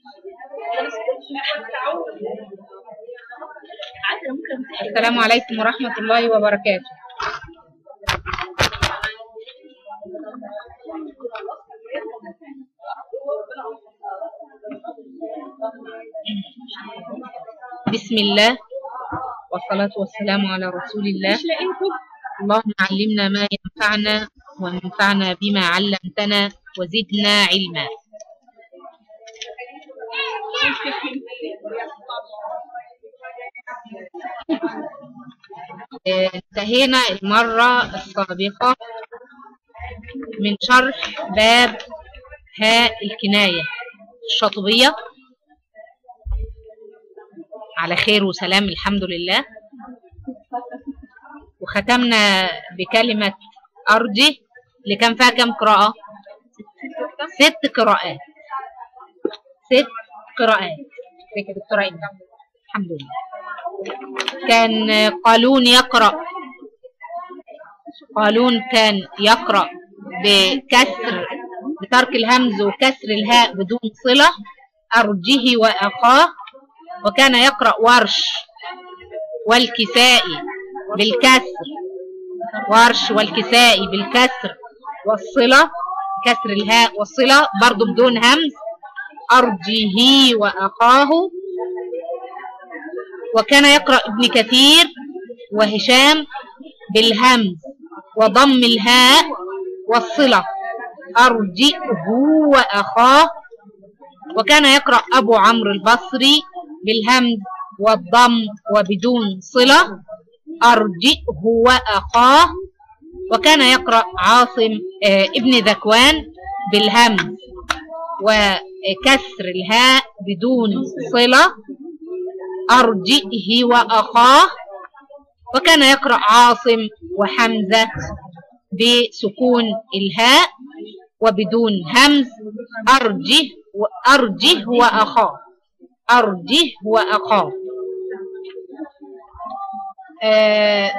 السلام عليكم ورحمة الله وبركاته بسم الله والصلاة والسلام على رسول الله اللهم علمنا ما ينفعنا وانفعنا بما علمتنا وزدنا علما آه، انتهينا المرة السابقة من شرح باب هاء الكناية الشاطبية على خير وسلام الحمد لله وختمنا بكلمة أرجي اللي كان فيها كم قراءة ست قراءات ست قراءات ازيك يا دكتورة إيمان الحمد لله كان قالون يقرأ قالون كان يقرأ بكسر بترك الهمز وكسر الهاء بدون صلة أرجه وأخاه وكان يقرأ ورش والكسائي بالكسر ورش والكسائي بالكسر والصلة كسر الهاء والصلة برضو بدون همز أرجه وأخاه وكان يقرأ ابن كثير وهشام بالهمز وضم الهاء والصلة أرجئه وأخاه وكان يقرأ أبو عمرو البصري بالهمز والضم وبدون صلة أرجئه وأخاه وكان يقرأ عاصم آه، ابن ذكوان بالهمز وكسر الهاء بدون صلة أرجئه وأخاه وكان يقرأ عاصم وحمزة بسكون الهاء وبدون همز أرجه وأرجه وأخاه أرجه وأخاه آه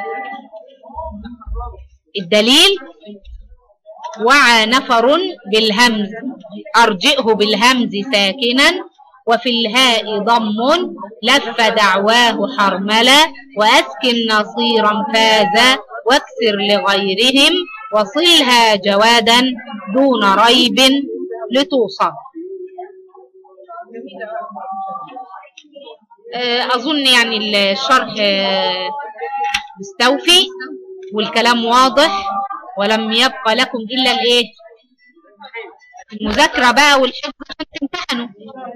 الدليل وعى نفر بالهمز أرجئه بالهمز ساكنا وفي الهاء ضم لف دعواه حرملا وأسكن نصيرا فاز واكسر لغيرهم وصلها جوادا دون ريب لتوصل آه، أظن يعني الشرح آه، مستوفي والكلام واضح ولم يبقى لكم إلا الإيه المذاكرة بقى والحفظ عشان تمتحنوا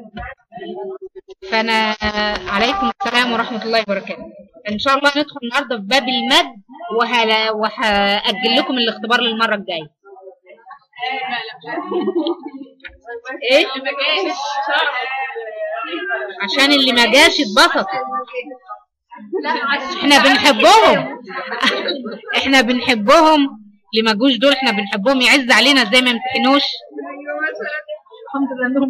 فأنا عليكم السلام ورحمة الله وبركاته إن شاء الله ندخل النهاردة في باب المد وهلا وهأجل لكم الاختبار للمرة الجاية ايه عشان اللي ما جاش اتبسطوا احنا بنحبهم احنا بنحبهم اللي ما جوش دول احنا بنحبهم يعز علينا ازاي ما يمتحنوش الحمد لله انهم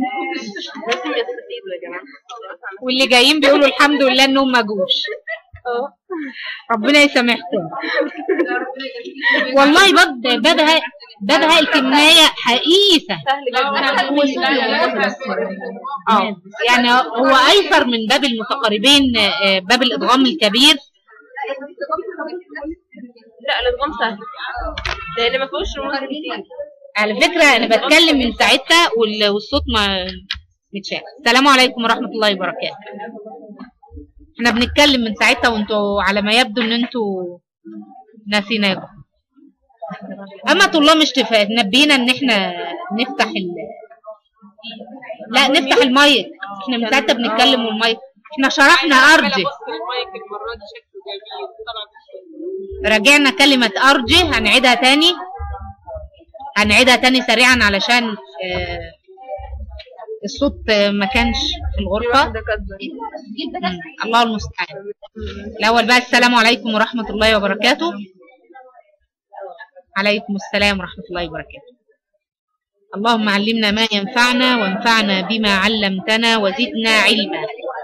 واللي جايين بيقولوا الحمد لله انهم ما جوش ربنا يسامحكم والله بد بدها بدها الكمية حقيقة اه يعني هو ايسر من باب المتقاربين آه، باب الادغام الكبير لا الادغام سهل لان ما فيهوش رموز كتير على فكرة انا بتكلم من ساعتها وال- والصوت ما متشاف السلام عليكم ورحمة الله وبركاته احنا بنتكلم من ساعتها وانتوا على ما يبدو ان انتوا ناسيناكم اما طلاب مش تفا- تنبينا ان احنا نفتح ال لا نفتح المايك احنا من ساعتها بنتكلم والمايك احنا شرحنا ارجه المايك المره دي شكله جميل طلع راجعنا كلمة أرجه هنعيدها تاني هنعيدها تاني سريعا علشان آه، الصوت آه، ما كانش في الغرفة مم، الله المستعان الأول بقى السلام عليكم ورحمة الله وبركاته عليكم السلام ورحمة الله وبركاته اللهم علمنا ما ينفعنا وانفعنا بما علمتنا وزدنا علما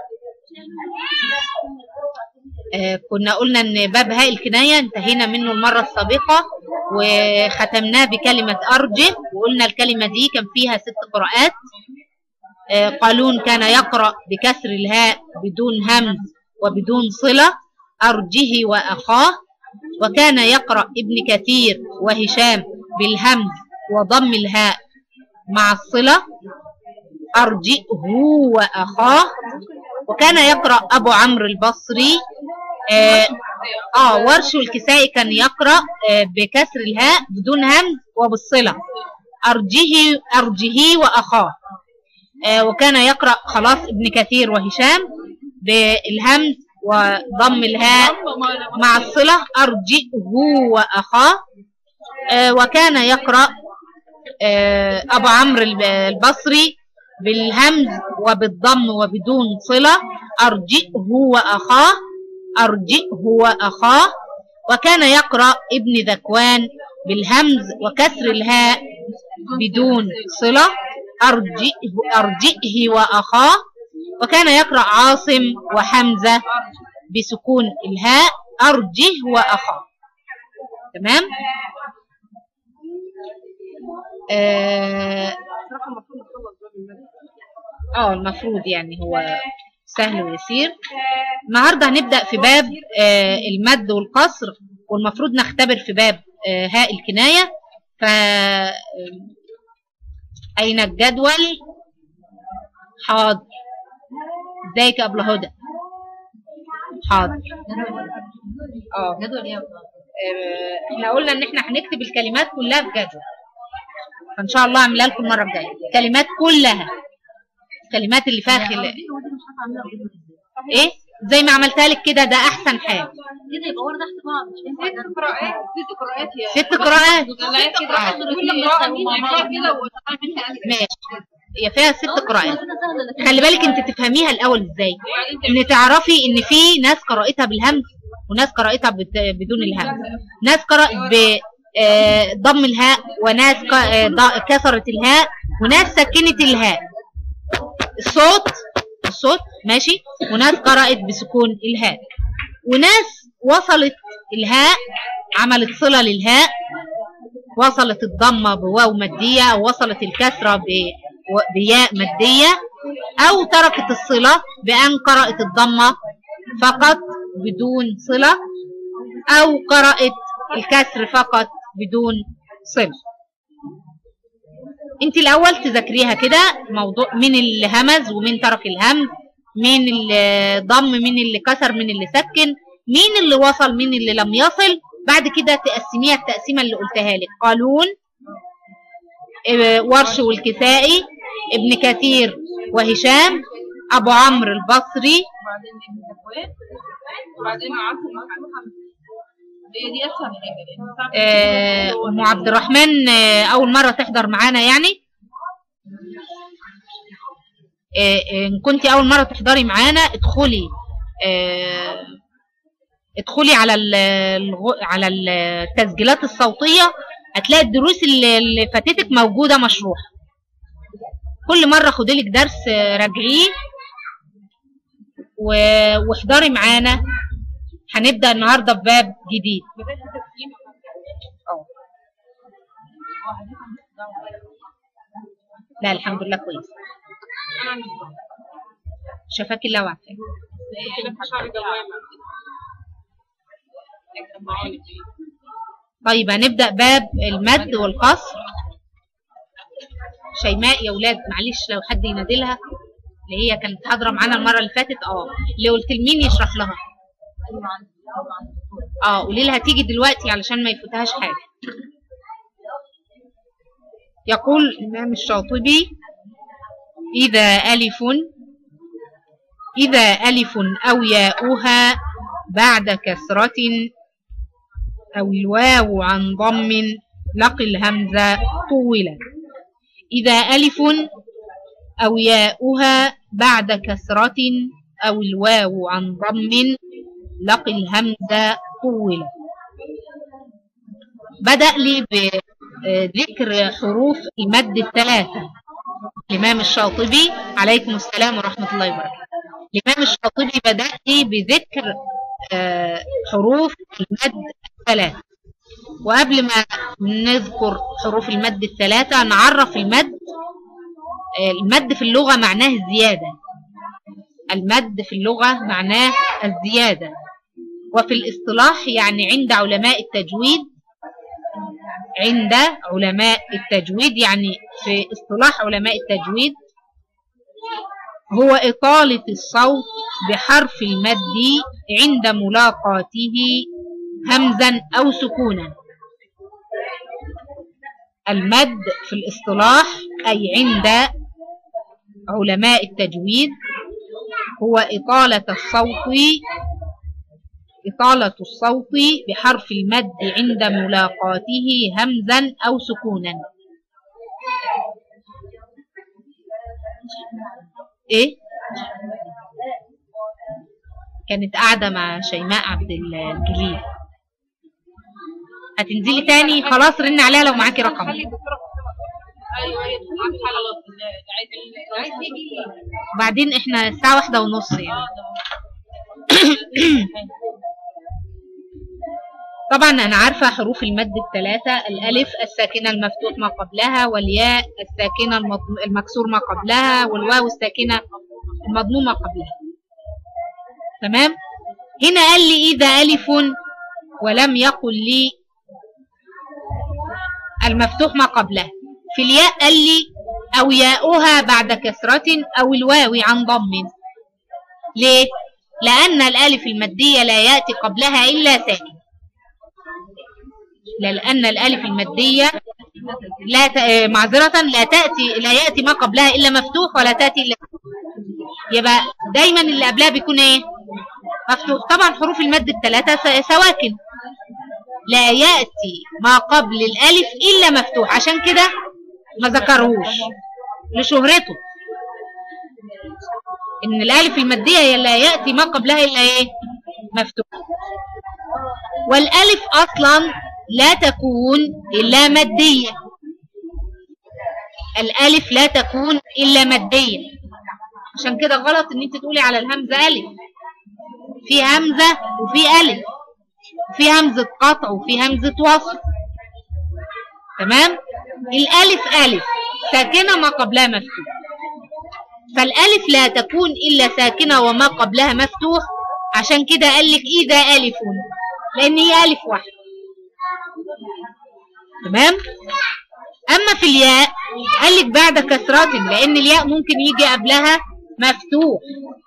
آه، كنا قلنا ان باب هاء الكناية انتهينا منه المرة السابقة وختمناه بكلمة أرجه وقلنا الكلمة دي كان فيها ست قراءات آه، قالون كان يقرأ بكسر الهاء بدون همز وبدون صلة أرجه وأخاه وكان يقرأ ابن كثير وهشام بالهمز وضم الهاء مع الصلة أرجئه وأخاه وكان يقرأ أبو عمرو البصري آه, آه ورش الكسائي كان يقرأ آه بكسر الهاء بدون همز وبالصلة أرجه أرجه وأخاه آه وكان يقرأ خلاص ابن كثير وهشام بالهمز وضم الهاء مع الصلة أرجئه وأخاه آه وكان يقرأ آه أبو عمرو البصري بالهمز وبالضم وبدون صلة أرجئه وأخاه أرجئه وأخاه وكان يقرأ ابن ذكوان بالهمز وكسر الهاء بدون صلة أرجئه, أرجئه وأخاه وكان يقرأ عاصم وحمزة بسكون الهاء أرجه وأخاه تمام آه اه المفروض يعني هو سهل ويسير النهارده هنبدأ في باب آه المد والقصر والمفروض نختبر في باب آه هاء الكناية ف أين الجدول حاضر ازيك يا ابله هدى حاضر اه جدول ايه احنا قلنا ان احنا هنكتب الكلمات كلها في جدول فان شاء الله اعملها لكم المره الجايه الكلمات كلها الكلمات اللي فيها خلاف ايه زي ما عملتها لك كده ده احسن حاجه كده يبقى ورا تحت بعض مش هينفع ست قراءات ست قراءات يا ست قراءات ست قراءات كل قراءة ومعمولة كده وتعملها ماشي هي فيها ست قراءات كده سهل لكن خلي بالك انت تفهميها الاول ازاي ان تعرفي ان في ناس قرأتها بالهمز وناس قرأتها بت- بدون الهمز ناس قرأت بضم الهاء وناس ك- آه، ض- كسرت الهاء وناس سكنت الهاء الصوت الصوت ماشي وناس قرأت بسكون الهاء وناس وصلت الهاء عملت صلة للهاء وصلت الضمة بواو مادية أو وصلت الكسرة ب- و- بياء مادية أو تركت الصلة بأن قرأت الضمة فقط بدون صلة أو قرأت الكسر فقط بدون صلة انت الأول تذاكريها كده موضوع مين اللي همز ومين ترك الهمز مين اللي ضم مين اللي كسر مين اللي سكن مين اللي وصل مين اللي لم يصل بعد كده تقسميها التقسيمة اللي قلتها لك قالون اه، ورش والكسائي ابن كثير وهشام أبو عمرو البصري وبعدين ابن تكوين وبعدين عاصم محمد هي دي اسهل حاجه يعني صعب آه، ام عبد الرحمن آه، اول مره تحضر معانا يعني آه، آه، ان كنت اول مره تحضري معانا ادخلي آه، ادخلي على ال- الغ- على التسجيلات الصوتيه هتلاقي الدروس اللي اللي فاتتك موجوده مشروحه كل مره خدي لك درس آه، راجعيه و- واحضري معانا هنبدا النهارده بباب جديد بدايه التسليم اه لا الحمد لله كويس انا عندي صعب. شفاك الله وعافاك كده حاجه دوامه لكن معايا طيب هنبدأ باب المد والقصر شيماء يا ولاد معلش لو حد ينادلها اللي هي كانت حاضرة معانا المرة اللي فاتت اه اللي قلت لمين يشرح لها اه قولي لها تيجي دلوقتي علشان ما يفوتهاش حاجة يقول الإمام الشاطبي إذا ألف إذا ألف أو ياؤها بعد كسرة أو الواو عن ضم لقي الهمزة طولا إذا ألف أو ياؤها بعد كسرة أو الواو عن ضم لقي الهمزة طولا بدأ لي بذكر حروف المد الثلاثة الإمام الشاطبي عليكم السلام ورحمة الله وبركاته الإمام الشاطبي بدأ لي بذكر آه، حروف المد الثلاثة وقبل ما نذكر حروف المد الثلاثة نعرف المد المد في اللغة معناه الزيادة المد في اللغة معناه الزيادة وفي الاصطلاح يعني عند علماء التجويد عند علماء التجويد يعني في اصطلاح علماء التجويد هو إطالة الصوت بحرف المد عند ملاقاته همزا أو سكونا المد في الاصطلاح أي عند علماء التجويد هو إطالة الصوت إطالة الصوت بحرف المد عند ملاقاته همزا أو سكونا إيه؟ كانت قاعدة مع شيماء عبد الجليل هتنزلي تاني خلاص رن عليها لو معاكي رقم خلي الدكتوره ايوه هي بتتعامل على لفظ اللي عايز تيجي بعدين احنا الساعة واحدة ونص يعني طبعا انا عارفة حروف المد الثلاثة الالف الساكنة المفتوح ما قبلها والياء الساكنة المضم- المكسور ما قبلها والواو الساكنة المضمومة قبلها تمام هنا قال لي اذا الف ولم يقل لي المفتوح ما قبلها في الياء قال لي او ياؤها بعد كسرة او الواو عن ضم ليه لان الالف المادية لا يأتي قبلها الا ساكن لأن الألف المادية لا ت... آه، معذرة لا تأتي لا يأتي ما قبلها إلا مفتوح ولا تأتي إلا يبقى دايما اللي قبلها بيكون إيه مفتوح طبعا حروف المد الثلاثة س- سواكن لا يأتي ما قبل الألف إلا مفتوح عشان كده ما ذكرهوش لشهرته إن الألف المادية هي لا يأتي ما قبلها إلا إيه مفتوح والألف أصلا لا تكون إلا مادية الألف لا تكون إلا مادية عشان كده غلط إن أنت تقولي على الهمزة ألف في همزة وفي ألف في همزة قطع وفي همزة وصل تمام الألف ألف ساكنة ما قبلها مفتوح فالألف لا تكون إلا ساكنة وما قبلها مفتوح عشان كده قال لك إذا ألف لأن هي ألف واحد تمام أما في الياء قال لك بعد كسرات لأن الياء ممكن يجي قبلها مفتوح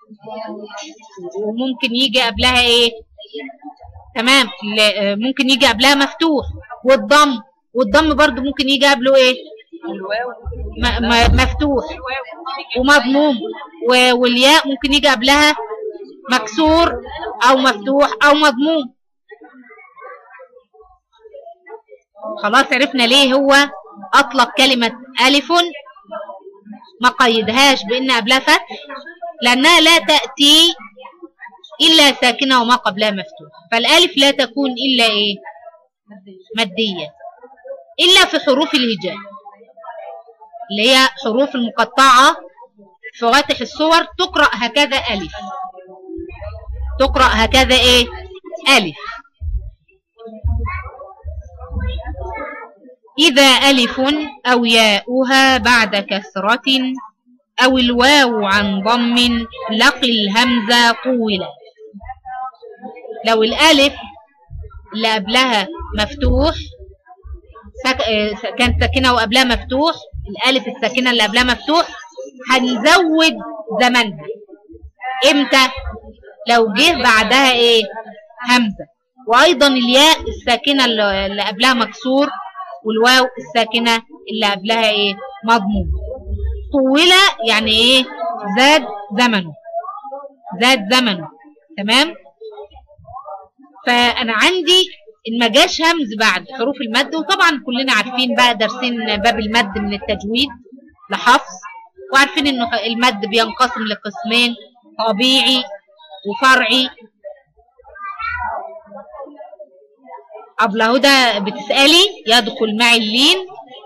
وممكن يجي قبلها إيه تمام لا- ممكن يجي قبلها مفتوح والضم والضم برضو ممكن يجي قبله إيه الواو م- م- مفتوح ومضموم و- والياء ممكن يجي قبلها مكسور او مفتوح او مضموم خلاص عرفنا ليه هو اطلق كلمة الف ما قيدهاش بان قبلها فتح لانها لا تأتي الا ساكنة وما قبلها مفتوح فالالف لا تكون الا ايه مادية الا في حروف الهجاء اللي هي حروف المقطعة فواتح الصور تقرأ هكذا ألف تقرأ هكذا إيه ألف إذا ألف أو ياؤها بعد كسرة أو الواو عن ضم لقي الهمزة طولا لو الألف اللي قبلها مفتوح سك... آه، س- كانت ساكنة وقبلها مفتوح الألف الساكنة اللي قبلها مفتوح هنزود زمنها امتى لو جه بعدها ايه همزة وأيضا الياء الساكنة اللي اللي قبلها مكسور والواو الساكنة اللي قبلها ايه مضموم طول يعني ايه زاد زمنه زاد زمنه تمام فانا عندي ان ما جاش همز بعد حروف المد وطبعا كلنا عارفين بقى دارسين باب المد من التجويد لحفظ وعارفين انه المد بينقسم لقسمين طبيعي وفرعي أبلة هدى بتسألي يدخل معي اللين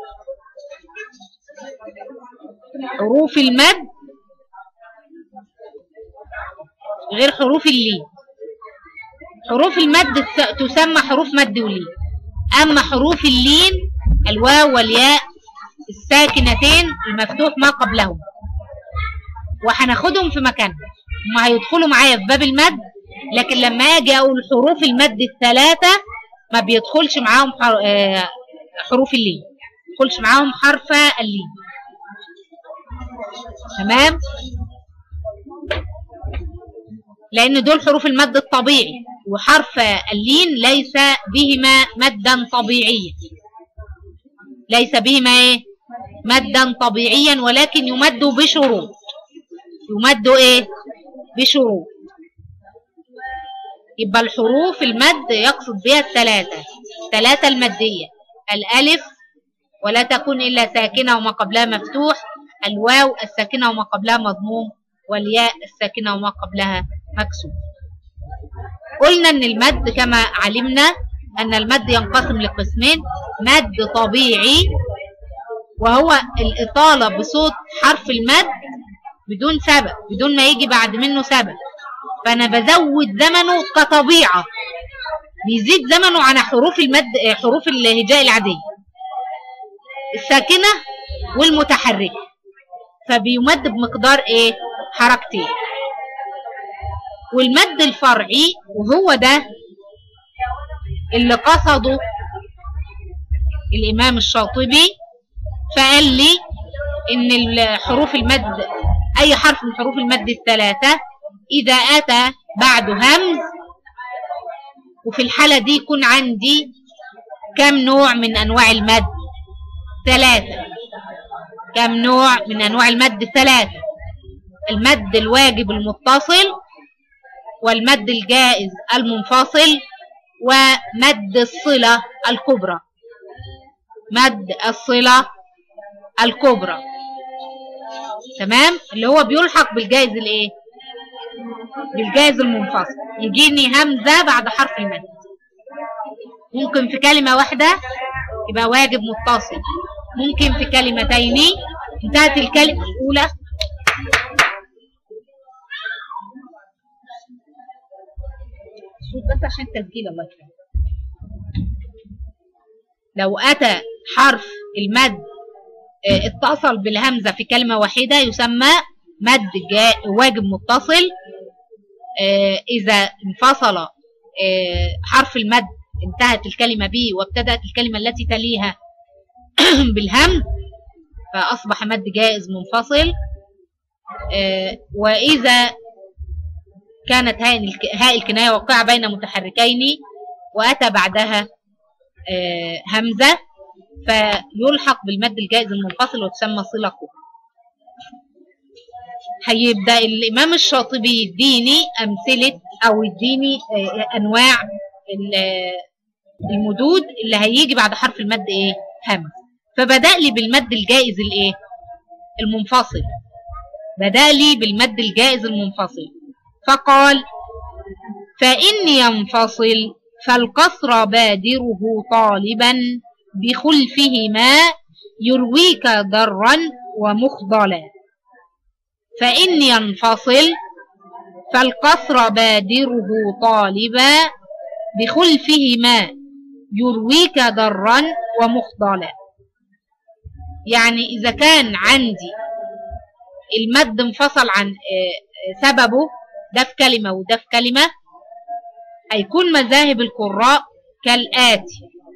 حروف المد غير حروف اللين حروف المد تس- تسمى حروف مد ولين أما حروف اللين الواو والياء ساكنتين المفتوح ما قبلهم وهناخدهم في مكانهم هم هيدخلوا معايا في باب المد لكن لما اجي اقول حروف المد الثلاثه ما بيدخلش معاهم حر... آه، حروف اللين ما بيدخلش معاهم حرف اللين تمام لان دول حروف المد الطبيعي وحرف اللين ليس بهما مدا طبيعيا ليس بهما ايه مدا طبيعيا ولكن يمد بشروط يمد ايه بشروط يبقى الحروف المد يقصد بها الثلاثة الثلاثة المادية الألف ولا تكون إلا ساكنة وما قبلها مفتوح الواو الساكنة وما قبلها مضموم والياء الساكنة وما قبلها مكسور قلنا أن المد كما علمنا أن المد ينقسم لقسمين مد طبيعي وهو الإطالة بصوت حرف المد بدون سبب بدون ما يجي بعد منه سبب فأنا بزود زمنه كطبيعة بيزيد زمنه عن حروف المد حروف الهجاء العادية الساكنة والمتحركة فبيمد بمقدار ايه حركتين والمد الفرعي وهو ده اللي قصده الإمام الشاطبي فقال لي إن الحروف المد أي حرف من حروف المد الثلاثة إذا أتى بعد همز وفي الحالة دي يكون عندي كم نوع من أنواع المد ثلاثة كم نوع من أنواع المد ثلاثة المد الواجب المتصل والمد الجائز المنفصل ومد الصلة الكبرى مد الصلة الكبرى تمام اللي هو بيلحق بالجائز الايه بالجائز المنفصل يجيني همزة بعد حرف المد ممكن في كلمة واحدة يبقى واجب متصل ممكن في كلمتين انتهت الكلمة الأولى صوت بس عشان التسجيل الله يكرمك لو أتى حرف المد اه، اتصل بالهمزة في كلمة واحدة يسمى مد جا- واجب متصل اه، إذا انفصل اه، حرف المد انتهت الكلمة به وابتدأت الكلمة التي تليها بالهمز فأصبح مد جائز منفصل اه، وإذا كانت هاء الك- هاء الكناية واقعة بين متحركين وأتى بعدها آه، همزة فيلحق بالمد الجائز المنفصل وتسمى صلة كبرى هيبدأ الإمام الشاطبي يديني أمثلة أو يديني آه، أنواع ال- آه، المدود اللي هيجي بعد حرف المد إيه همز فبدأ لي بالمد الجائز الإيه المنفصل بدأ لي بالمد الجائز المنفصل فقال فإن ينفصل فالقصر بادره طالبا بخلفهما يرويك ضرا ومخضلا فإن ينفصل فالقصر بادره طالبا بخلفهما يرويك ضرا ومخضلا يعني إذا كان عندي المد انفصل عن آه، آه، سببه ده في كلمة وده في كلمة هيكون مذاهب القراء كالآتي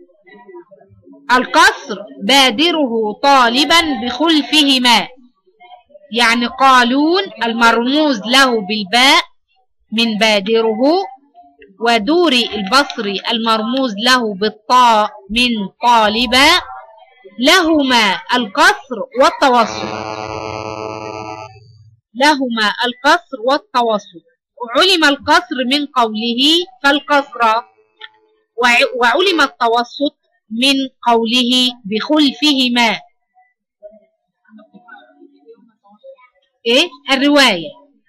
القصر بادره طالبا بخلفهما يعني قالون المرموز له بالباء من بادره ودوري البصري المرموز له بالطاء من طالبا لهما القصر والتوسط لهما القصر والتوسط علم القصر من قوله فالقصر وع- وعلم التوسط من قوله بخلفهما ايه الرواية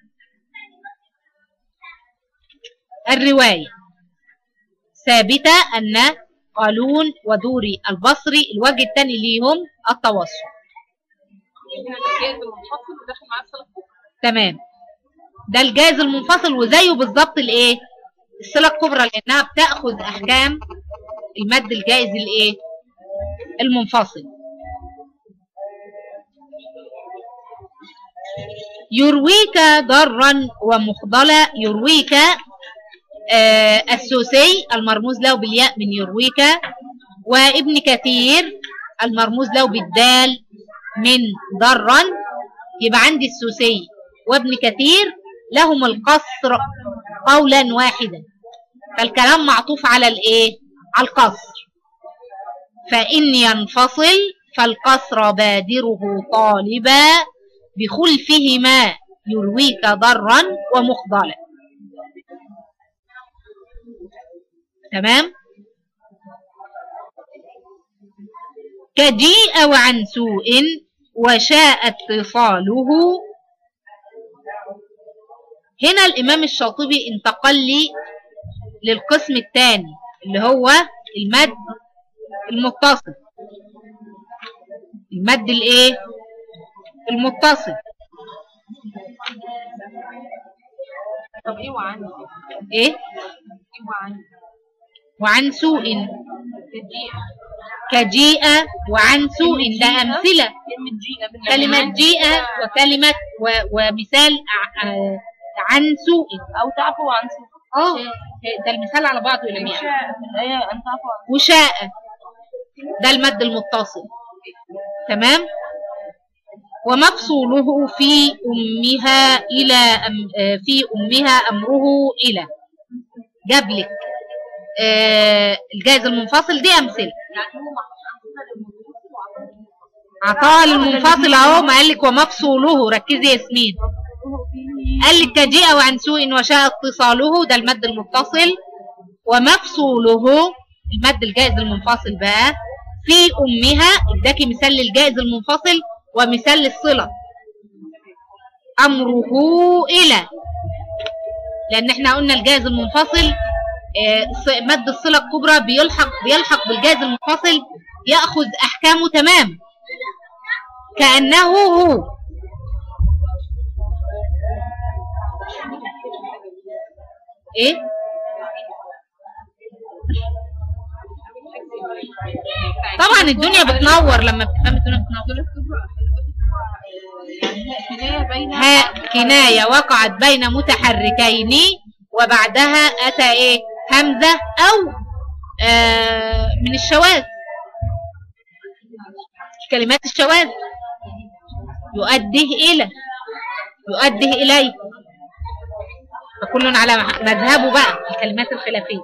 الرواية ثابتة أن قالون ودوري البصري الوجه الثاني ليهم التوسط هنا الجائز المنفصل وداخل معاه الصلة الكبرى تمام ده الجائز المنفصل وزيه بالظبط الايه الصله الكبرى لانها بتاخذ احكام المد الجائز الايه المنفصل يرويك ضرا ومخضلا يرويك آه السوسي المرموز له بالياء من يرويك وابن كثير المرموز له بالدال من ضرا يبقى عندي السوسي وابن كثير لهم القصر قولا واحدا فالكلام معطوف على الايه على القصر فإن ينفصل فالقصر بادره طالبا بخلفهما يرويك ضرا ومخضلا تمام كجيء وعن سوء وشاء اتصاله هنا الإمام الشاطبي انتقل لي للقسم الثاني اللي هو المد المتصل المد الايه المتصل طب ايه وعن ايه ايه وعن وعن سوء تجيء كجيء وعن سوء ده أمثلة كلمة جيء بالنسبة كلمة جيء وكلمة و ومثال ع- آه، عن سوء او تعفو عن سوء اه ده المثال على بعضه يا جماعة شاء في الآية أن تعفو عن وشاء ده المد المتصل تمام ومفصوله في أمها إلى أم آه، في أمها أمره إلى جاب لك آه، الجائز المنفصل دي أمثلة يعني هو محطوط عطاء للمنفصل أهو ما قال لك ومفصوله ركزي يا ياسمين قال لك كجيء وعن سوء وشاء اتصاله ده المد المتصل ومفصوله المد الجائز المنفصل بقى في أمها اداكي مثال للجائز المنفصل ومثال للصلة أمره إلى لأن احنا قلنا الجائز المنفصل آه، ص- مد الصلة الكبرى بيلحق بيلحق بالجائز المنفصل يأخذ أحكامه تمام كأنه هو ايه طبعا الدنيا بتنور لما بتفهم الدنيا بتنور كناية بين هاء كناية وقعت بين متحركين وبعدها أتى إيه همزة أو آه من الشواذ كلمات الشواذ يؤديه إلى يؤديه إليه فكل على مذهبه بقى الكلمات الخلافية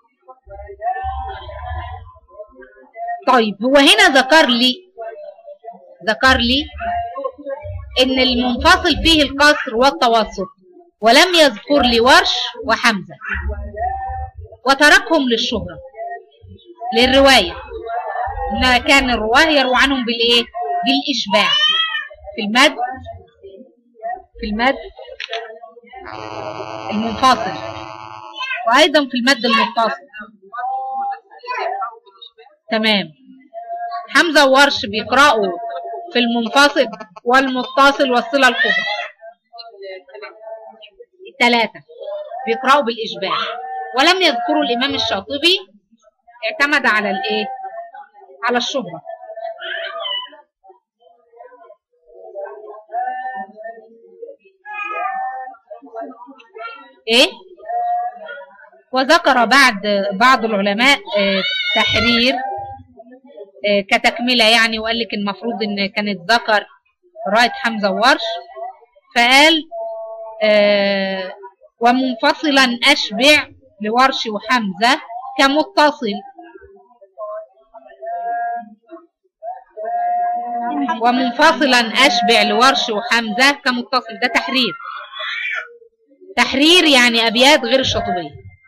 طيب هو هنا ذكر لي ذكر لي ان المنفصل فيه القصر والتوسط ولم يذكر لي ورش وحمزة وتركهم للشهرة للرواية إن كان الرواه يروى عنهم بالإيه بالإشباع في المد في المد المنفصل وأيضا في المد المتصل تمام حمزة وورش بيقرأوا في المنفصل والمتصل والصلة الكبرى الثلاثة بيقرأوا بالإشباع ولم يذكروا الإمام الشاطبي اعتمد على الإيه؟ على الشهرة إيه؟ وذكر بعد بعض العلماء آه، تحرير آه، كتكملة يعني وقال لك المفروض ان كانت ذكر قراءة حمزة وورش فقال آه، ومنفصلا أشبع لورش وحمزة كمتصل ومنفصلا أشبع لورش وحمزة كمتصل ده تحرير تحرير يعني أبيات غير الشاطبية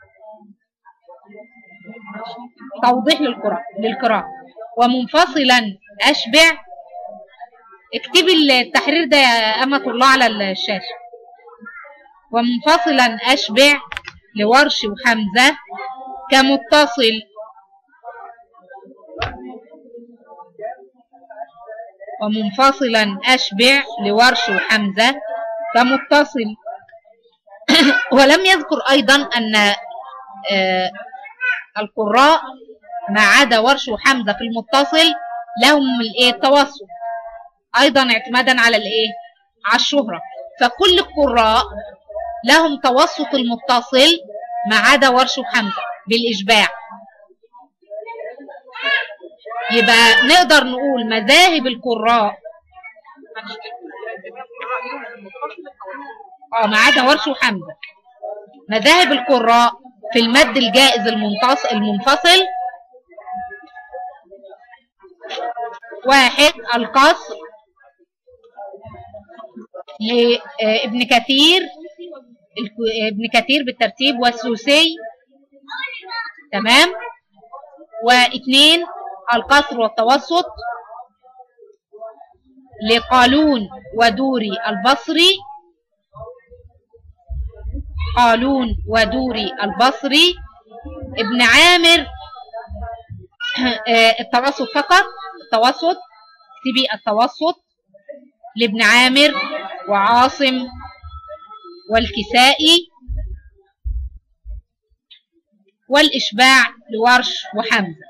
توضيح للقراءة للقراءة ومنفصلا أشبع اكتبي التحرير ده يا أمة الله على الشاشة ومنفصلا أشبع لورش وحمزة كمتصل ومنفصلا أشبع لورش وحمزة كمتصل ولم يذكر أيضا أن آه، القراء ما عدا ورش وحمزة في المتصل لهم الايه التوسط ايضا اعتمادا على الايه على الشهرة فكل القراء لهم توسط المتصل ما عدا ورش وحمزة بالإشباع يبقى نقدر نقول مذاهب القراء اه ما عدا ورش وحمزة مذاهب القراء في المد الجائز المنتص- المنفصل واحد القصر لابن كثير الك- ابن كثير بالترتيب والسوسي تمام واثنين القصر والتوسط لقالون ودوري البصري قالون ودوري البصري ابن عامر آه، التوسط فقط التوسط اكتبي التوسط لابن عامر وعاصم والكسائي والإشباع لورش وحمزة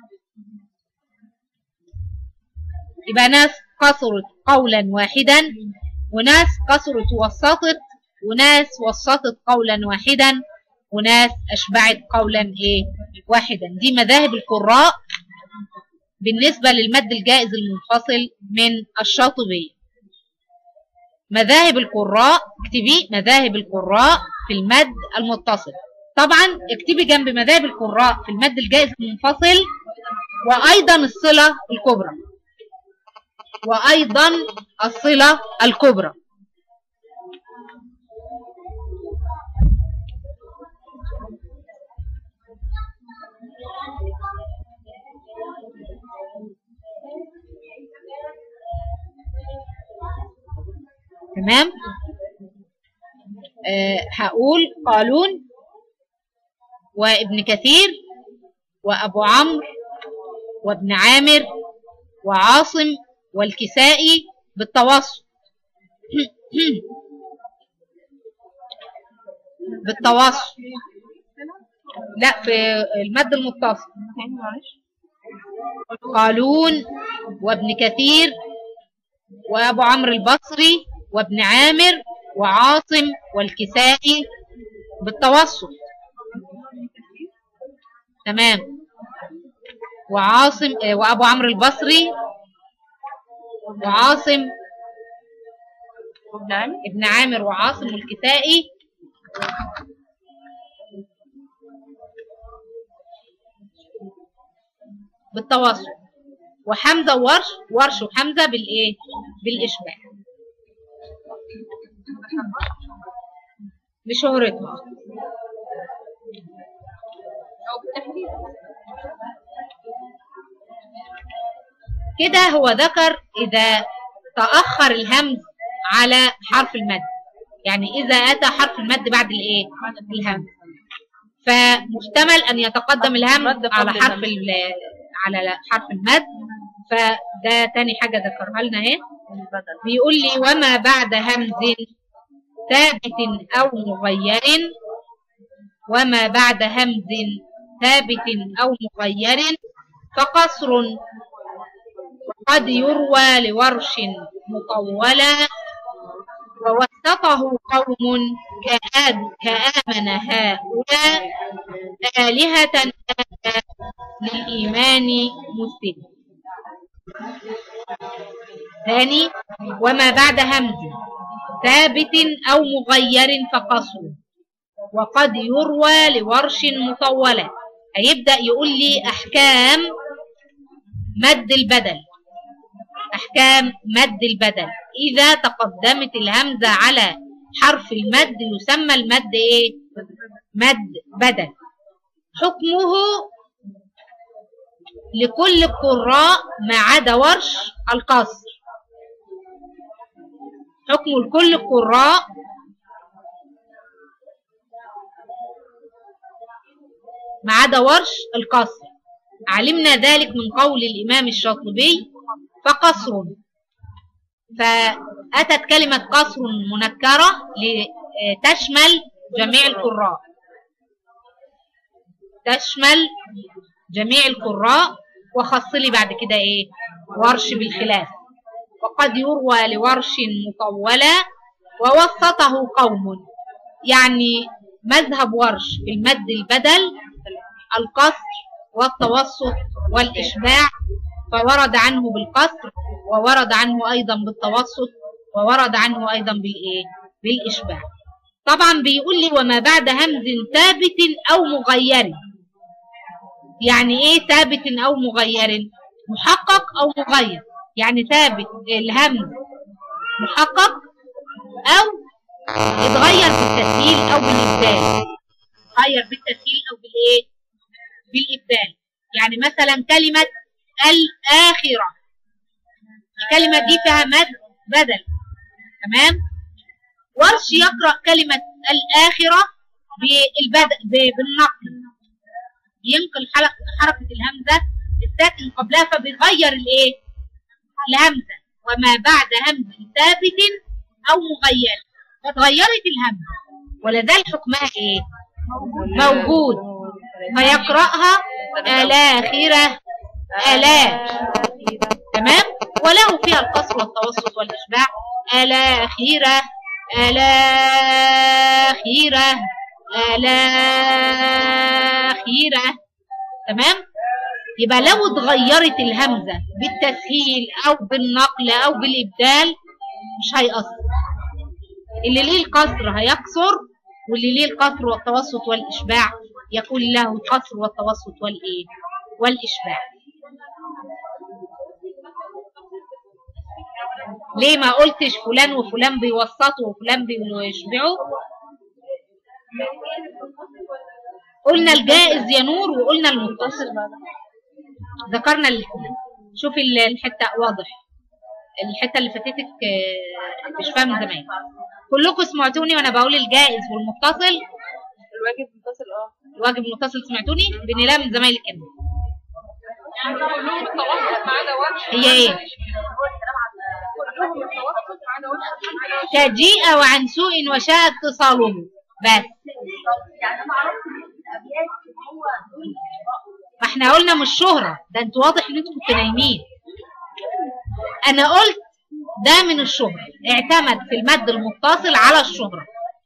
يبقى ناس قصرت قولا واحدا وناس قصرت وسطت وناس وسطت قولا واحدا وناس أشبعت قولا إيه واحدا دي مذاهب القراء بالنسبة للمد الجائز المنفصل من الشاطبية مذاهب القراء اكتبي مذاهب القراء في المد المتصل طبعا اكتبي جنب مذاهب القراء في المد الجائز المنفصل وأيضا الصلة الكبرى وأيضا الصلة الكبرى تمام آه هقول قالون وابن كثير وأبو عمرو وابن عامر وعاصم والكسائي بالتوسط بالتوسط لا في المد المتصل تاني معلش قالون وابن كثير وابو عمرو البصري وابن عامر وعاصم والكسائي بالتوسط تمام وعاصم آه، وابو عمرو البصري وعاصم وابن عامر ابن عامر وعاصم والكسائي بالتواصل وحمزة وورش ورش وحمزة بالإيه؟ بالإشباع بشهرتها أو بالتحديد كده هو ذكر إذا تأخر الهمز على حرف المد يعني إذا أتى حرف المد بعد الإيه؟ الهمز فمحتمل أن يتقدم الهمز مد قبل على حرف الهمز. ال- على حرف المد فده تاني حاجة ذكرها لنا اهي البدل بيقول لي وما بعد همز ثابت أو مغير وما بعد همز ثابت أو مغير فقصر وقد يروى لورش مطولا ووسطه قوم كآد كآمن هؤلاء آلهة للإيمان مسلم ثاني وما بعد همز ثابت أو مغير فقصر وقد يروى لورش مطولة هيبدأ يقول لي أحكام مد البدل أحكام مد البدل إذا تقدمت الهمزة على حرف المد يسمى المد إيه؟ مد بدل حكمه لكل القراء ما عدا ورش القصر حكم لكل القراء ما عدا ورش القصر علمنا ذلك من قول الإمام الشاطبي فقصر فأتت كلمة قصر منكرة لتشمل جميع القراء تشمل جميع القراء وخص لي بعد كده ايه ورش بالخلاف وقد يروى لورش مطولا ووسطه قوم يعني مذهب ورش في المد البدل القصر والتوسط والإشباع فورد عنه بالقصر وورد عنه أيضا بالتوسط وورد عنه أيضا بالإيه؟ بالإشباع طبعا بيقول لي وما بعد همز ثابت أو مغير يعني إيه ثابت أو مغير محقق أو مغير يعني ثابت الهمز محقق أو اتغير بالتسهيل أو بالإبدال غير بالتسهيل أو بالإيه بالإبدال يعني مثلا كلمة الآخرة الكلمة دي فيها مد بدل تمام ورش يقرأ كلمة الآخرة بالبدء بالنقل ينقل حلق حركة الهمزة الساكن قبلها فبيغير الايه الهمزة وما بعد همز ثابت أو مغير فتغيرت الهمزة ولذلك حكمها ايه موجود فيقرأها الآخرة آلاف تمام وله فيها القصر والتوسط والإشباع الآخرة الآخرة الآخرة تمام يبقى لو اتغيرت الهمزة بالتسهيل أو بالنقل أو بالإبدال مش هيأثر اللي ليه القصر هيقصر واللي ليه القصر والتوسط والإشباع يكون له القصر والتوسط والإيه والإشباع ليه ما قلتش فلان وفلان بيوسطوا وفلان بيشبعوا قلنا الجائز يا نور وقلنا المتصل ذكرنا الاثنين شوفي الحته واضح الحته اللي فاتتك آه، مش فاهم زمان كلكم سمعتوني وانا بقول الجائز والمتصل الواجب متصل اه الواجب المتصل سمعتوني بنلاقي من زمايلي كده يعني كلهم التوسط ما عدا ورش هي ايه كلهم التوسط ما عدا ورش كجيء وعن سوء وشاء اتصاله بس يعني انا عرفت ان الابيات هو ما احنا قلنا مش شهرة ده انتوا واضح ان انتوا كنتوا نايمين انا قلت ده من الشهرة اعتمد في المد المتصل على الشهرة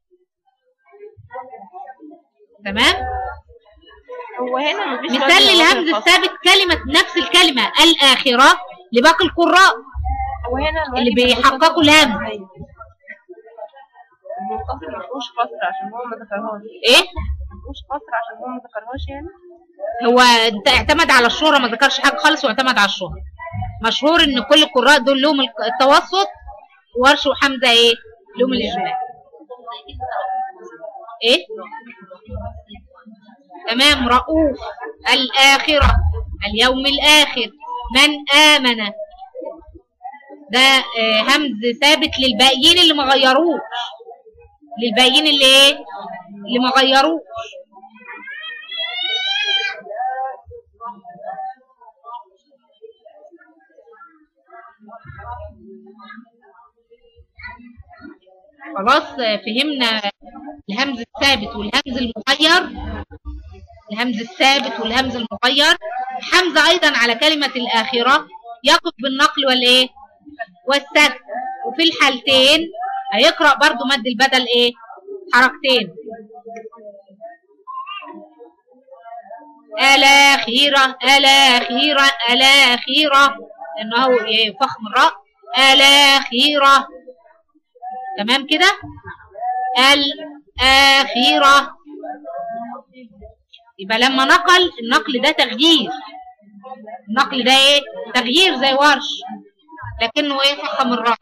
تمام هو هنا مفيش مثال وجه للهمز الخاص. الثابت كلمة نفس الكلمة الآخرة لباقي القراء هو هنا الواجب اللي المتصل بيحققوا الهمز المتصل مفيهوش قصر عشان هو ما ذكرهاش ايه مفيهوش قصر عشان هو ما ذكرهاش يعني هو انت اعتمد على الشهرة ما ذكرش حاجة خالص واعتمد على الشهرة مشهور ان كل القراء دول لهم الك- التوسط ورش وحمزة ايه لهم الإجماع ايه تمام رؤوف الآخرة اليوم الآخر من آمن ده آه، همز ثابت للباقيين اللي ما غيروش للباقيين اللي ايه اللي ما غيروش خلاص آه، فهمنا الهمز الثابت والهمز المغير الهمز الثابت والهمز المغير حمزة أيضا على كلمة الآخرة يقف بالنقل والإيه والسكت وفي الحالتين هيقرأ برضو مد البدل إيه حركتين الأخيرة الأخيرة الأخيرة لأنه إيه فخم الراء الأخيرة تمام كده الأخيرة يبقى لما نقل النقل ده تغيير النقل ده ايه تغيير زي ورش لكنه ايه فخم الراء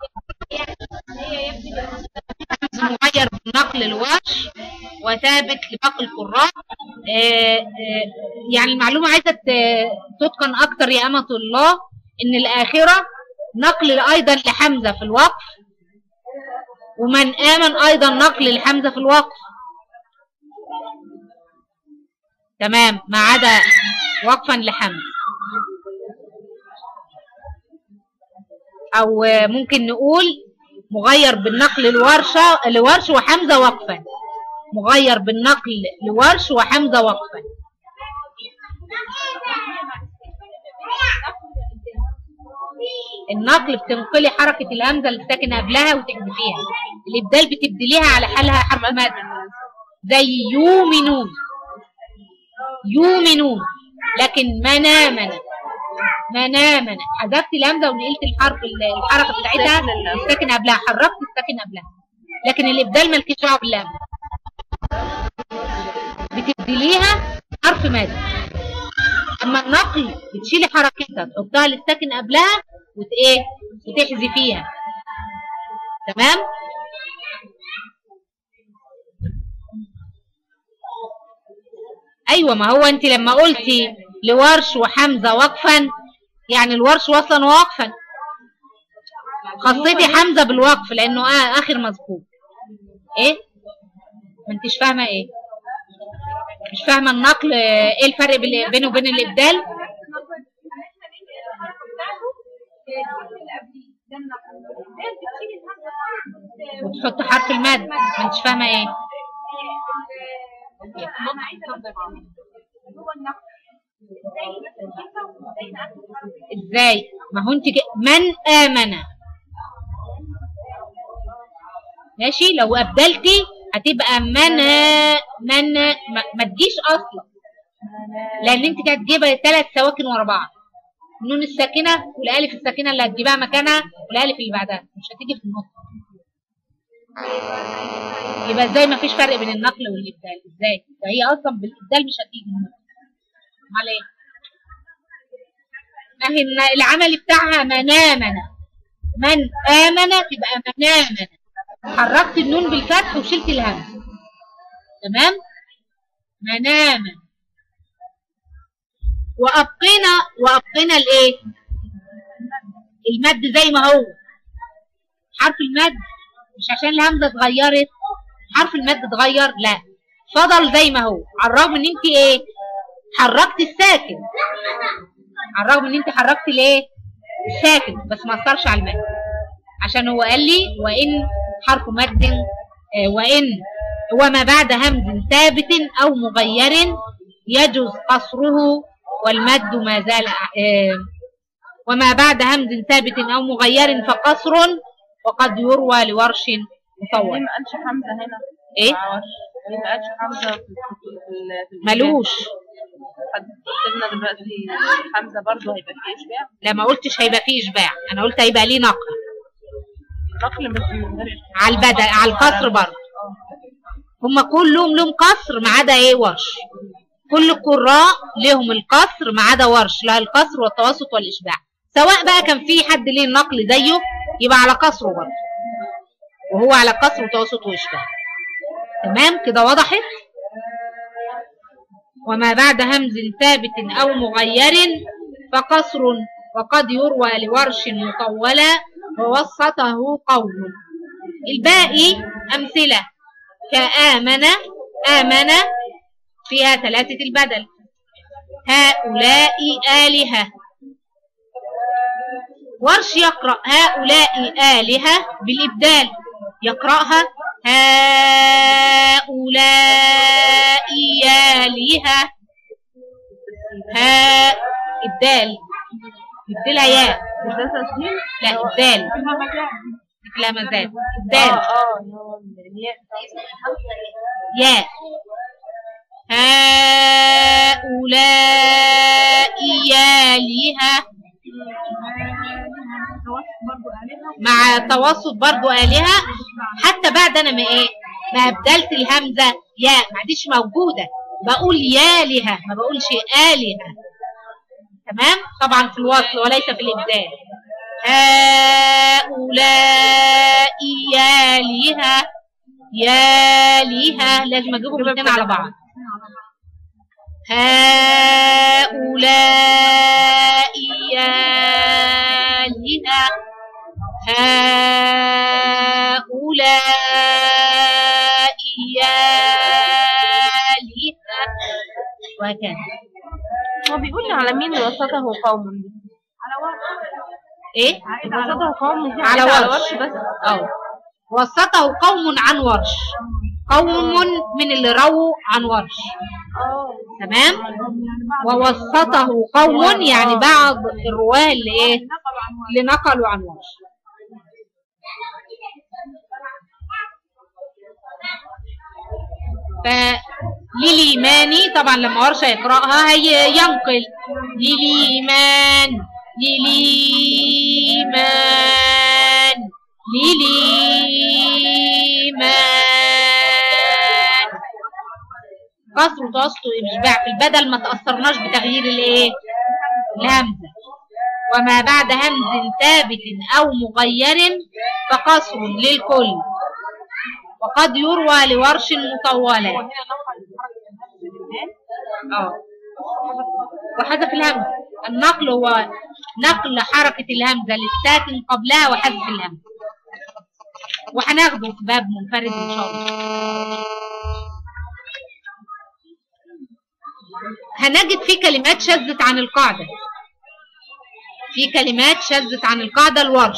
همز مغير بالنقل الورش وثابت لباقي القراء آه، آه، يعني المعلومة عايزة ت- تتقن أكتر يا أمة الله إن الآخرة نقل أيضا لحمزة في الوقف ومن آمن أيضا نقل لحمزة في الوقف تمام ما عدا وقفا لحمزة أو آه، ممكن نقول مغير بالنقل لورشة لورش وحمزة وقفا مغير بالنقل لورش وحمزة وقفا النقل بتنقلي حركة الهمزة الساكنة قبلها وتحذفيها الإبدال بتبدليها على حالها حرف مد زي يؤمنون يؤمنون لكن منامنا منامنا حذفت الهمزة ونقلت الحرف الحركة بتاعتها الساكن قبلها حركت الساكن قبلها لكن الإبدال مالكيش دعوة باللام بتبدليها حرف مد اما النقل بتشيلي حركتها تحطها للساكن قبلها وت ايه وتحذفيها تمام ايوه ما هو انت لما قلتي لورش وحمزه وقفا يعني الورش وصلا ووقفا خصيتي حمزه بالوقف لانه آه اخر مذكور ايه ما انتش فاهمه ايه مش فاهمه النقل آه، ايه الفرق بين- بينه وبين الابدال وتحط حرف المد ما انتش فاهمه ايه ازاي ما هو انت ج- من امن ماشي لو ابدلتي هتبقى من من ما, ما تجيش اصلا لان انت كانت تجيبها ثلاث سواكن ورا بعض النون الساكنه والالف الساكنه اللي هتجيبها مكانها والالف اللي بعدها مش هتيجي في النص يبقى ازاي ما فيش فرق بين النقل والابدال ازاي ده هي اصلا بالابدال مش هتيجي النص امال ايه ما هي الن- العمل بتاعها منامنا من امن تبقى منامنا حركت النون بالفتح وشلت الهمز تمام مناما وابقينا وابقينا الايه المد زي ما هو حرف المد مش عشان الهمزه اتغيرت حرف المد اتغير لا فضل زي ما هو على الرغم ان انت ايه حركت الساكن على الرغم ان انت حركت الايه الساكن بس ما اثرش على المد عشان هو قال لي وان حرف مد آه، وان وما بعد همز ثابت او مغير يجوز قصره والمد ما زال آه، وما بعد همز ثابت او مغير فقصر وقد يروى لورش ليه مطول ما قالش حمزه هنا ايه معرفش. ليه ما قالش حمزه في في- في- في ملوش حد قلنا دلوقتي حمزه برضه هيبقى فيه اشباع لا ما قلتش هيبقى فيه اشباع انا قلت هيبقى ليه نقل نقل بس من غير على البدل على القصر برضه هم كلهم لهم قصر ما عدا ايه ورش كل القراء لهم القصر ما عدا ورش لا القصر والتوسط والاشباع سواء بقى كان في حد ليه النقل زيه يبقى على قصره برضه وهو على قصر وتوسط واشباع تمام كده وضحت وما بعد همز ثابت او مغير فقصر وقد يروى لورش مطولا ووسطه قوم الباقي أمثلة كآمن آمن فيها ثلاثة البدل هؤلاء آلهة ورش يقرأ هؤلاء آلهة بالإبدال يقرأها هؤلاء آلهة ها إبدال إبدالها ياء مش ده تسهيل؟ لا إبدال لا مزال اه إبدال اه اللي هو الياء ياء هؤلاء آلهة مع توسط برضو آلهة حتى بعد أنا ما إيه ما أبدلت الهمزة ياء ما عادش موجودة بقول يالهة ما بقولش آلهة تمام طبعا في الوصل وليس في الإبدال هؤلاء آلهة يالهة لازم أجيبهم الاثنين على بعض هؤلاء آلهة هؤلاء آلهة وهكذا هو بيقول على مين وسطه قوم ايه وسطه قوم دي على على ورش. ورش بس اه وسطه قوم عن ورش قوم من اللي رووا عن ورش اه تمام ووسطه قوم يعني بعض الرواه اللي ايه اللي نقلوا عن ورش فللإيماني طبعا لما ورشة يقرأها هي ينقل للإيمان للإيمان للإيمان قصر وتوسط وإشباع في البدل ما تأثرناش بتغيير الإيه؟ الهمزة وما بعد همز ثابت أو مغير فقصر للكل وقد يروى لورش مطولة اه وحذف الهمز النقل هو نقل حركة الهمزة للساكن قبلها وحذف الهمز وهناخده في باب منفرد إن شاء الله هنجد في كلمات شذت عن القاعدة في كلمات شذت عن القاعدة الورش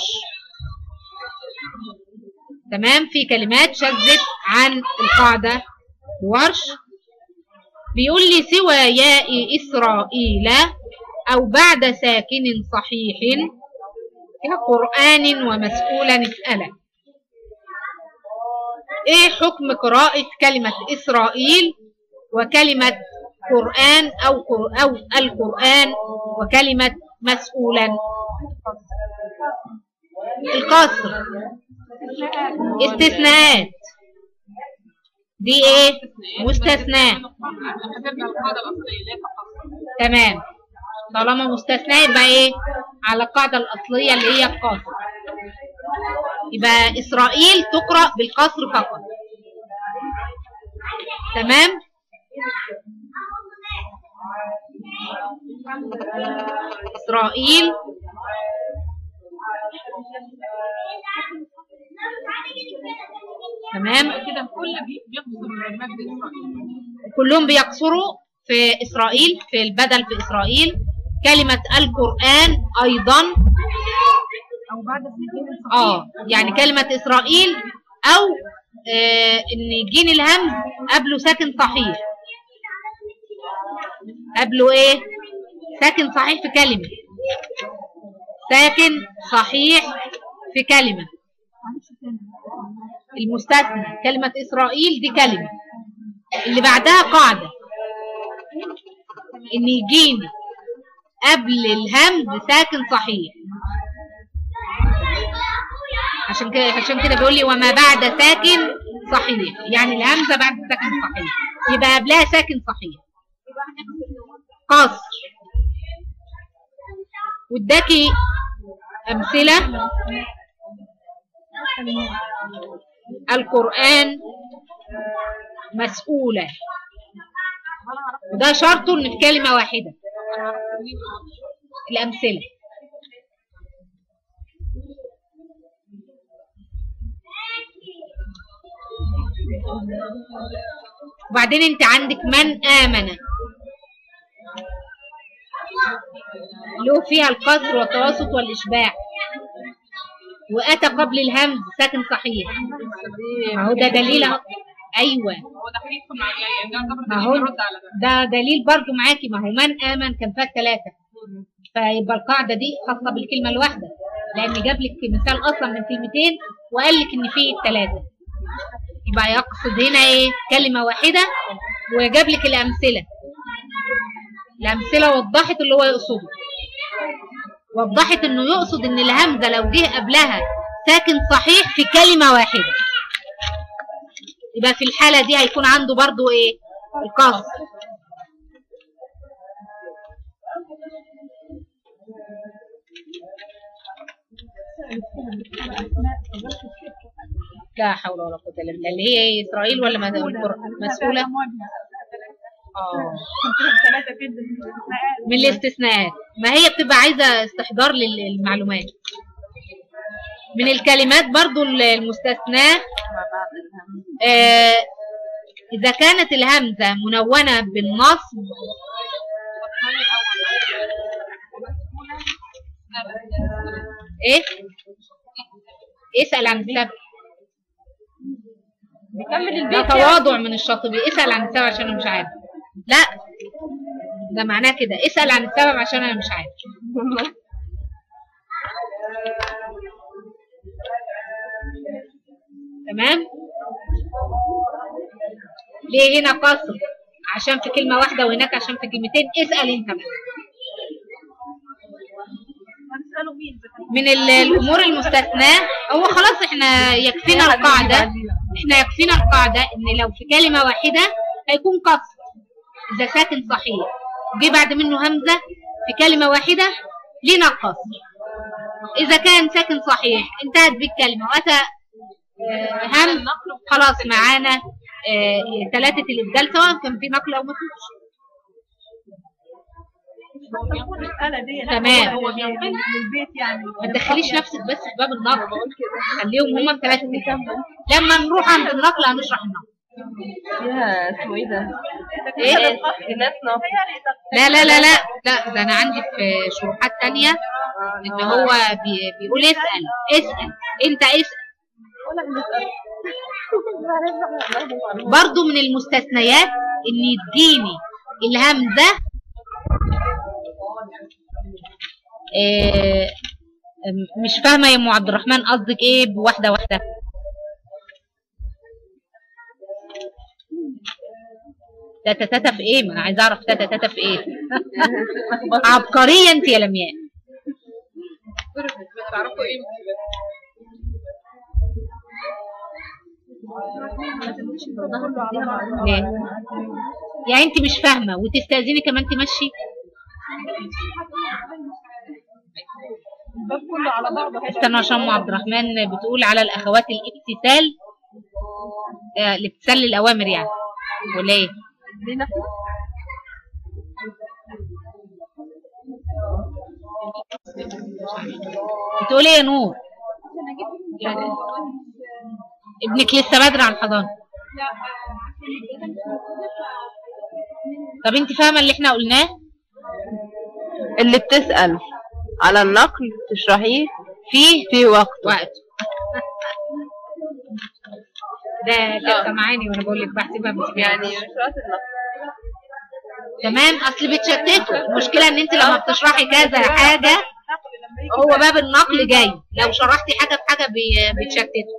تمام في كلمات شذت عن القاعدة الورش بيقول لي سوى ياء إسرائيل أو بعد ساكن صحيح كقرآن ومسؤولا اسألا ايه حكم قراءة كلمة إسرائيل وكلمة قرآن أو, قر أو القرآن وكلمة مسؤولا القصر استثناءات دي ايه مستثناء هترجع القاعدة الأصلية اللي هي تقصر تمام طالما مستثناء يبقى ايه على القاعدة الأصلية اللي هي القصر يبقى إسرائيل تقرأ بالقصر فقط تمام إسرائيل تمام كده الكل بي- بيقصر مجد إسرائيل كلهم بيقصروا في إسرائيل في البدل في إسرائيل كلمة القرآن أيضا أو بعد سنين اه يعني كلمة إسرائيل أو آه إن جين الهمز قبله ساكن صحيح قبله إيه ساكن صحيح في كلمة ساكن صحيح في كلمة المستثنى كلمة إسرائيل دي كلمة اللي بعدها قاعدة إن يجيني قبل الهمز ساكن صحيح عشان كده عشان كده بيقول لي وما بعد ساكن صحيح يعني الهمزه بعد ساكن صحيح يبقى قبلها ساكن صحيح قصر واداكي امثله القران مسؤوله وده شرطه ان في كلمه واحده الامثله وبعدين انت عندك من آمن له فيها القصر والتوسط والإشباع وأتى قبل الهمز ساكن صحيح ما هو ده دليل أهو. أيوة هو ده حديث مع يعني ده يعتبر ما دليل هو يرد على ده ده دليل برضو معاكي ما هو من آمن كان فيها ثلاثة فيبقى القاعدة دي خاصة بالكلمة الواحدة لأن جاب لك مثال أصلا من كلمتين وقال لك إن فيه الثلاثة يبقى يقصد هنا إيه كلمة واحدة وجاب لك الأمثلة الأمثلة وضحت اللي هو يقصده وضحت إنه يقصد إن الهمزة لو جه قبلها ساكن صحيح في كلمة واحدة يبقى في الحالة دي هيكون عنده برضو إيه القصر لا حول ولا قوة إلا بالله اللي هي إيه؟ إسرائيل ولا مد- القر- مسؤولة اه ثلاثة كده من الاستثناءات ما هي بتبقى عايزة استحضار للمعلومات من الكلمات برضو المستثناة آه إذا كانت الهمزة منونة بالنصب إيه اسأل عن السبب بيكمل ده البيت تواضع من الشاطبي اسأل عن السبب عشان أنا مش عارف لا ده معناه كده اسأل عن السبب عشان أنا مش عارف تمام ليه هنا قصر عشان في كلمة واحدة وهناك عشان في كلمتين اسأل انت بقى هنسأله مين إذا كان من ال- الامور المستثناة هو خلاص احنا يكفينا القاعدة احنا يكفينا القاعدة ان لو في كلمة واحدة هيكون قصر اذا ساكن صحيح جه بعد منه همزة في كلمة واحدة لنا القصر اذا كان ساكن صحيح انتهت بالكلمة واتى آه، هم خلاص معانا آه، ثلاثة الابدال سواء كان في نقل او ما فيش المسألة دي تمام. هو بينقل للبيت يعني ما تدخليش نفسك بس في باب النقل خليهم هما ثلاثة لما نروح عند النقل هنشرح النقل فيها اسمه ايه ده؟ ايه جنات نقل لا لا لا لا لا ده انا عندي في شروحات تانية ان هو بي بيقول اسأل اسأل انت اسأل ولا بنسأل برضو من المستثنيات ان يديني الهمزة إيه مش فاهمة يا ام عبد الرحمن قصدك ايه بواحدة واحدة تاتا تاتا في ايه ما انا عايزه اعرف تاتا تاتا في ايه عبقرية انت يا لمياء تعرفوا ايه؟ ليه يعني انت مش فاهمة وتستأذني كمان تمشي الباب كله على بعضه استنى عشان ام عبد الرحمن بتقول على الاخوات الابتسال آه، الابتسال للاوامر يعني ولا ايه لينا بتقول ايه يا نور ابنك لسه بدري عن الحضانه طب انت فاهمه اللي احنا قلناه اللي بتسأل على النقل تشرحيه فيه في وقت وقت ده كانت سامعاني وانا بقول لك بحسبها بس يعني مش وقت النقل تمام اصل بتشتتوا المشكله ان انت لما بتشرحي كذا حاجه هو باب النقل جاي لو شرحتي حاجه بحاجه بي- بتشتتوا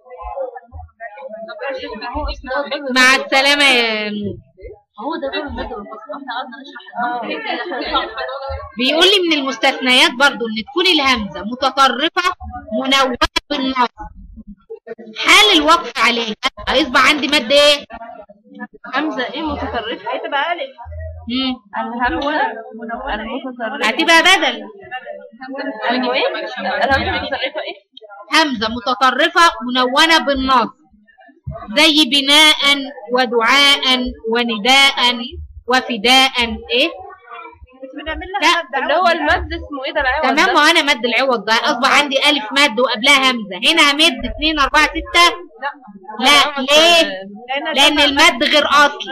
مع السلامه يا نور هو ده دور المادة والفصل احنا قعدنا نشرح النقل بيقول لي من المستثنيات برضو ان تكون الهمزه متطرفه منونه بالنص حال الوقف عليها هيصبح عندي ماده ايه همزة ايه متطرفة هتبقى ألف مم. الهمزة منونة إيه؟ المتطرفة هتبقى بدل المهم الهمزة المتطرفة ايه؟ همزه متطرفه منونه بالنص زي بناء ودعاء ونداء وفداء ايه بس بنعمل لا، لها مادة اللي هو عوض. المد اسمه ايه ده العوض تمام ده؟ وانا مد العوض ده اصبح عندي الف مد وقبلها همزه هنا همد 2 4 6 لا ليه لأن لان ده المد غير اصلي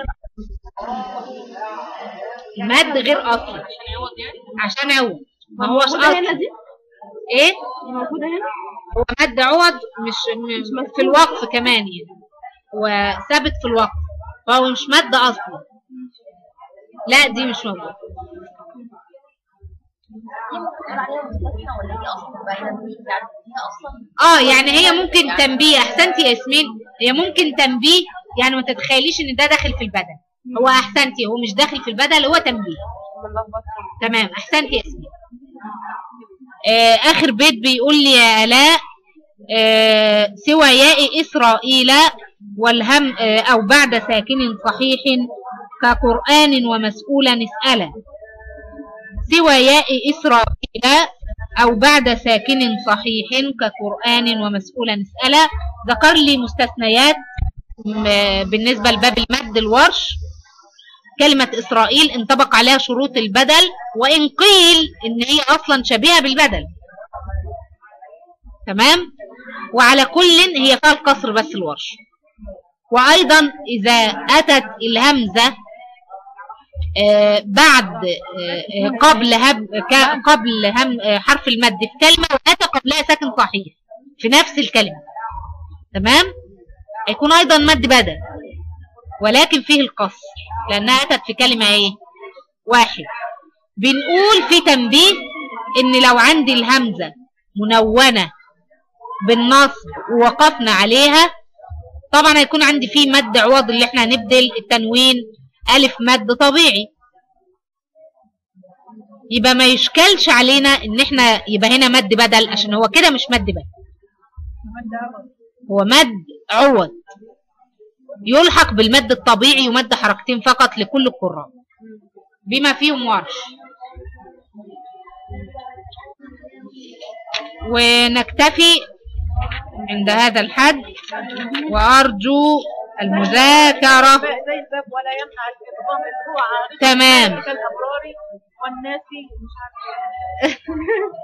المد غير اصلي عشان عوض ما هوش اصلي ايه موجودة هنا؟ هو مد عوض مش م- في الوقف كمان يعني وثابت في الوقف فهو مش مد اصلي لا دي مش موجوده بتقول عليها مستثنى ولا هي اصلا باينه دي يعني هي اصلا اه يعني هي ممكن تنبيه احسنتي يا ياسمين هي ممكن تنبيه يعني ما تتخيليش ان ده داخل في البدل هو احسنتي هو مش داخل في البدل هو تنبيه تمام احسنتي يا ياسمين آه اخر بيت بيقول لي يا الاء آه سوى ياء اسرائيل والهم آه او بعد ساكن صحيح كقران ومسؤولا اسالا سوى ياء إسرائيل أو بعد ساكن صحيح كقرآن ومسؤولا اسألا ذكر لي مستثنيات م- بالنسبة لباب المد الورش كلمة إسرائيل انطبق عليها شروط البدل وإن قيل إن هي أصلا شبيهة بالبدل تمام وعلى كل هي فيها القصر بس الورش وأيضا إذا أتت الهمزة آه، بعد آه، آه، قبل هب ك- قبل هم آه، حرف المد في كلمة وأتى قبلها ساكن صحيح في نفس الكلمة تمام هيكون أيضا مد بدل ولكن فيه القصر لأنها أتت في كلمة إيه واحد بنقول في تنبيه إن لو عندي الهمزة منونة بالنصب ووقفنا عليها طبعا هيكون عندي فيه مد عوض اللي احنا هنبدل التنوين ألف مد طبيعي يبقى ما يشكلش علينا ان احنا يبقى هنا مد بدل عشان هو كده مش مد بدل هو مد عوض يلحق بالمد الطبيعي يمد حركتين فقط لكل القراء بما فيهم ورش ونكتفي عند هذا الحد وأرجو المذاكرة زي الباب ولا يمنع الإضغام الهو عارف تمام كالأبرار والناسي مش عارفة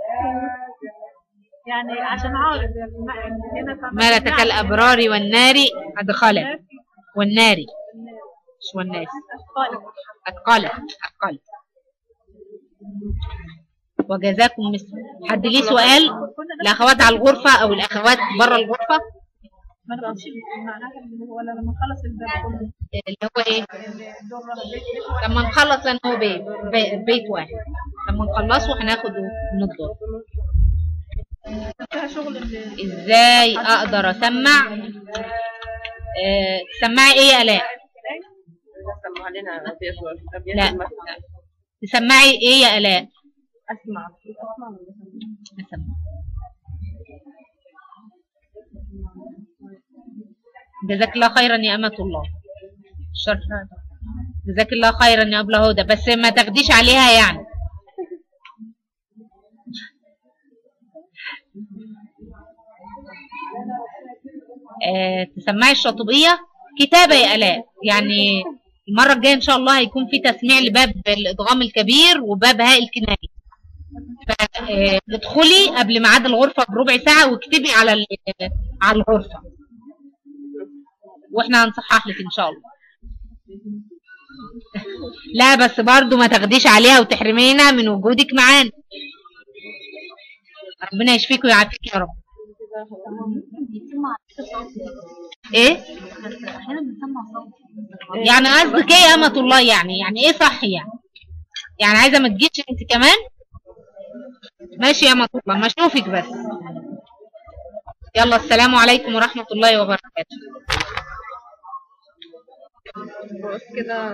يعني عشان عارف هنا فما- مالتك الأبرار والنار أدخلا والنار مش والناس قال أثقال أثقال وجزاكم مثل حد ليه سؤال الأخوات على الغرفة أو الأخوات بره الغرفة ما انا بمشي معناها اللي هو ولا لما نخلص الباب كله اللي هو إيه الدور البيت بيت لما نخلص لأن هو بيت, بيت, بيت واحد لما نخلصه هناخده من الدور فيها شغل ال- إزاي أقدر أسمع آه، تسمعي إيه يا آلاء سمع لنا أبيات وأبيات لا المثل. تسمعي إيه يا آلاء أسمع أسمع ولا أسمع؟ أسمع جزاك الله خيرا يا أمة الله شرف جزاك الله خيرا يا أبلة هدى بس ما تاخديش عليها يعني آه تسمعي الشاطبية كتابة يا آلاء يعني المرة الجاية إن شاء الله هيكون في تسميع لباب الإدغام الكبير وباب هاء الكنائي آه، ادخلي قبل ميعاد الغرفة بربع ساعة واكتبي على ال- على الغرفة واحنا هنصحح لك ان شاء الله لا بس برضو ما تاخديش عليها وتحرمينا من وجودك معانا ربنا يشفيك ويعافيك يا رب بيسمع صوت ايه احيانا بنسمع صوت يعني قصدك ايه يا امة الله يعني يعني ايه صح يعني يعني عايزه ما تجيش انت كمان ماشي يا امة الله ما اشوفك بس يلا السلام عليكم ورحمة الله وبركاته بس كده